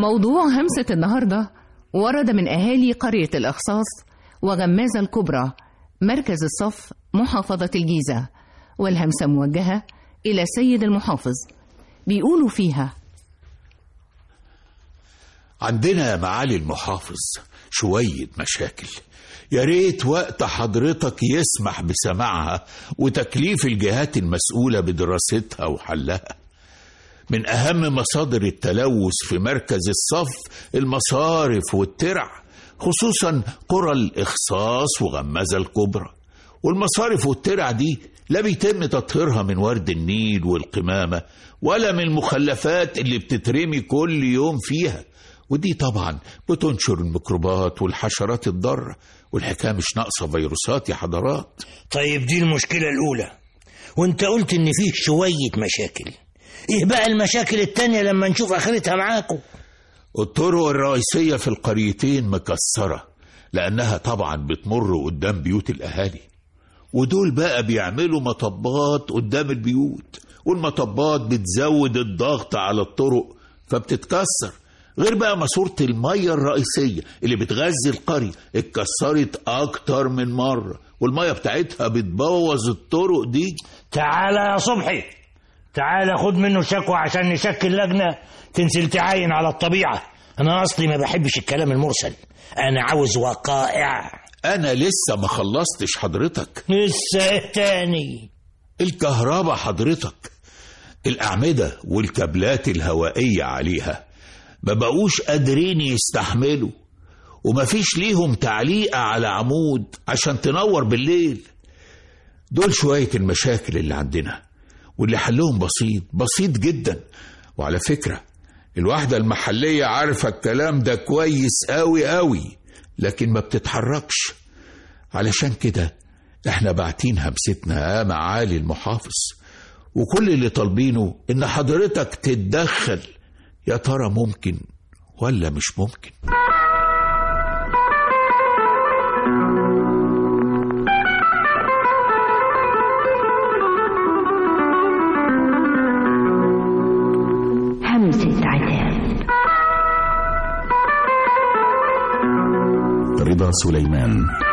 موضوع همسة النهاردة ورد من أهالي قرية الإخصاص وغمازة الكبرى مركز الصف محافظة الجيزة والهمسة موجهة إلى سيد المحافظ بيقولوا فيها عندنا يا معالي المحافظ شوية مشاكل يا ريت وقت حضرتك يسمح بسماعها وتكليف الجهات المسؤولة بدراستها وحلها من أهم مصادر التلوث في مركز الصف المصارف والترع خصوصا قرى الإخصاص وغمازة الكبرى والمصارف والترع دي لا بيتم تطهيرها من ورد النيل والقمامة ولا من المخلفات اللي بتترمي كل يوم فيها ودي طبعا بتنشر الميكروبات والحشرات الضارة والحكاية مش ناقصة فيروسات يا حضرات طيب دي المشكلة الأولى وانت قلت ان فيه شوية مشاكل ايه بقى المشاكل التانية لما نشوف اخرتها معاكم الطرق الرئيسية في القريتين مكسرة لأنها طبعا بتمر قدام بيوت الأهالي ودول بقى بيعملوا مطبات قدام البيوت والمطبات بتزود الضغط على الطرق فبتتكسر غير بقى ماسورة المية الرئيسية اللي بتغذي القرية اتكسرت أكتر من مرة والمية بتاعتها بتبوظ الطرق دي تعالى يا صبحي تعالى خد منه شكوى عشان نشكل لجنة تنزل تعاين على الطبيعة أنا أصلي ما بحبش الكلام المرسل أنا عاوز وقائع أنا لسه ما خلصتش حضرتك لسه إيه تاني الكهرباء حضرتك الأعمدة والكابلات الهوائية عليها ما بقوش قادرين يستحملوا ومفيش ليهم تعليقة على عمود عشان تنور بالليل دول شوية المشاكل اللي عندنا واللي حلهم بسيط بسيط جدا وعلى فكرة الوحدة المحلية عارفة الكلام ده كويس قوي قوي لكن ما بتتحركش علشان كده احنا باعتين همستنا يا معالي المحافظ وكل اللي طالبينه ان حضرتك تتدخل يا ترى ممكن ولا مش ممكن همسة عتاب رضا سليمان